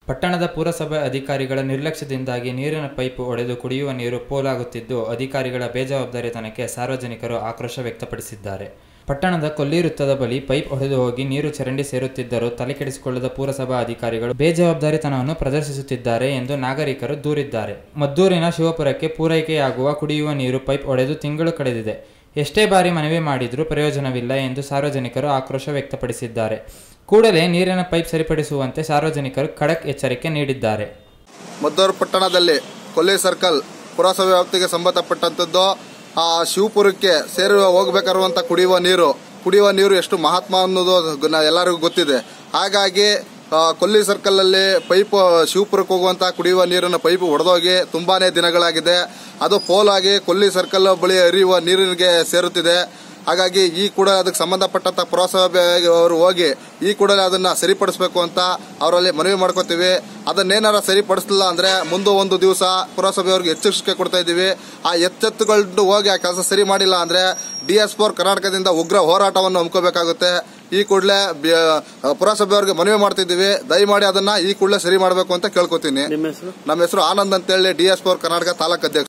ಪಟ್ಟಣದ ಪುರಸಭೆ ಅಧಿಕಾರಿಗಳ ನಿರ್ಲಕ್ಷ್ಯದಿಂದಾಗಿ ನೀರಿನ ಪೈಪ್ ಒಡೆದು ಕುಡಿಯುವ ನೀರು ಪೋಲಾಗುತ್ತಿದ್ದು ಅಧಿಕಾರಿಗಳ ಬೇಜವಾಬ್ದಾರಿತನಕ್ಕೆ ಸಾರ್ವಜನಿಕರು ಆಕ್ರೋಶ ವ್ಯಕ್ತಪಡಿಸಿದ್ದಾರೆ ಪಟ್ಟಣದ ಕೊಲ್ಲಿ ವೃತ್ತದ ಬಳಿ ಪೈಪ್ ಒಡೆದು ಹೋಗಿ ನೀರು ಚರಂಡಿ ಸೇರುತ್ತಿದ್ದರೂ ತಲೆಕೆಡಿಸಿಕೊಳ್ಳದ ಪುರಸಭಾ ಅಧಿಕಾರಿಗಳು ಬೇಜವಾಬ್ದಾರಿತನವನ್ನು ಪ್ರದರ್ಶಿಸುತ್ತಿದ್ದಾರೆ ಎಂದು ನಾಗರಿಕರು ದೂರಿದ್ದಾರೆ ಮದ್ದೂರಿನ ಶಿವಪುರಕ್ಕೆ ಪೂರೈಕೆಯಾಗುವ ಕುಡಿಯುವ ನೀರು ಪೈಪ್ ಒಡೆದು ತಿಂಗಳು ಕಳೆದಿದೆ ಎಷ್ಟೇ ಬಾರಿ ಮನವಿ ಮಾಡಿದರೂ ಪ್ರಯೋಜನವಿಲ್ಲ ಎಂದು ಸಾರ್ವಜನಿಕರು ಆಕ್ರೋಶ ವ್ಯಕ್ತಪಡಿಸಿದ್ದಾರೆ ಕೂಡಲೇ ನೀರಿನ ಪೈಪ್ ಸರಿಪಡಿಸುವಂತೆ ಸಾರ್ವಜನಿಕರು ಖಡಕ್ ಎಚ್ಚರಿಕೆ ನೀಡಿದ್ದಾರೆ ಮದ್ದೂರು ಪಟ್ಟಣದಲ್ಲಿ ಕೊಲ್ಲಿ ಸರ್ಕಲ್ ಪುರಸಭೆ ವ್ಯಾಪ್ತಿಗೆ ಸಂಬಂಧಪಟ್ಟಂತದ್ದು ಆ ಶಿವಪುರಕ್ಕೆ ಸೇರಿ ಹೋಗ್ಬೇಕಾಗಿರುವಂತ ಕುಡಿಯುವ ನೀರು ಕುಡಿಯುವ ನೀರು ಎಷ್ಟು ಮಹಾತ್ಮ ಅನ್ನೋದು ಗ- ಎಲ್ಲರಿಗೂ ಗೊತ್ತಿದೆ ಹಾಗಾಗಿ ಆ, ಕೊಲ್ಲಿ ಸರ್ಕಲ್ ಅಲ್ಲಿ ಪೈಪ್ ಶಿವಪುರಕ್ಕೆ ಹೋಗುವಂತ ಕುಡಿಯುವ ನೀರಿನ ಪೈಪ್ ಒಡೆದೋಗಿ ತುಂಬಾನೇ ದಿನಗಳಾಗಿದೆ ಅದು ಪೋಲಾಗಿ ಕೊಲ್ಲಿ ಸರ್ಕಲ್ ಬಳಿ ಹರಿಯುವ ನೀರಿಗೆ ಸೇರುತ್ತಿದೆ ಹಾಗಾಗಿ ಈ ಕೂಡ ಅದಕ್ಕೆ ಸಂಬಂಧಪಟ್ಟಂತ ಪುರಸಭೆ ಅವರು ಹೋಗಿ ಈ ಕೂಡಲೇ ಅದನ್ನ ಸರಿಪಡಿಸಬೇಕು ಅಂತ ಅವರಲ್ಲಿ ಮನವಿ ಮಾಡ್ಕೋತೀವಿ ಅದನ್ನೇನಾರ ಸರಿಪಡಿಸಲಿಲ್ಲ ಅಂದ್ರೆ ಮುಂದೆ ಒಂದು ದಿವಸ ಪುರಸಭೆಯವ್ರಿಗೆ ಎಚ್ಚರಿಕೆ ಕೊಡ್ತಾ ಇದ್ದೀವಿ ಆ ಎಚ್ಚೆತ್ತುಕೊಂಡು ಹೋಗಿ ಆ ಕೆಲಸ ಸರಿ ಮಾಡಿಲ್ಲ ಅಂದ್ರೆ ಡಿ ಎಸ್ ಫೋರ್ ಕರ್ನಾಟಕದಿಂದ ಉಗ್ರ ಹೋರಾಟವನ್ನು ಹಮ್ಮಿಕೋಬೇಕಾಗುತ್ತೆ ಈ ಕೂಡಲೇ ಪುರಸಭೆಯವ್ರಿಗೆ ಮನವಿ ಮಾಡ್ತಿದ್ದೀವಿ ದಯಮಾಡಿ ಅದನ್ನ ಈ ಕೂಡಲೇ ಸರಿ ಮಾಡಬೇಕು ಅಂತ ಕೇಳ್ಕೊತೀನಿ ನಿಮ್ಮ ಹೆಸರು ನಮ್ಮ ಹೆಸರು ಆನಂದ್ ಅಂತೇಳಿ ಡಿ ಎಸ್ ಫೋರ್ ಕರ್ನಾಟಕ ತಾಲೂಕು ಅಧ್ಯಕ್ಷ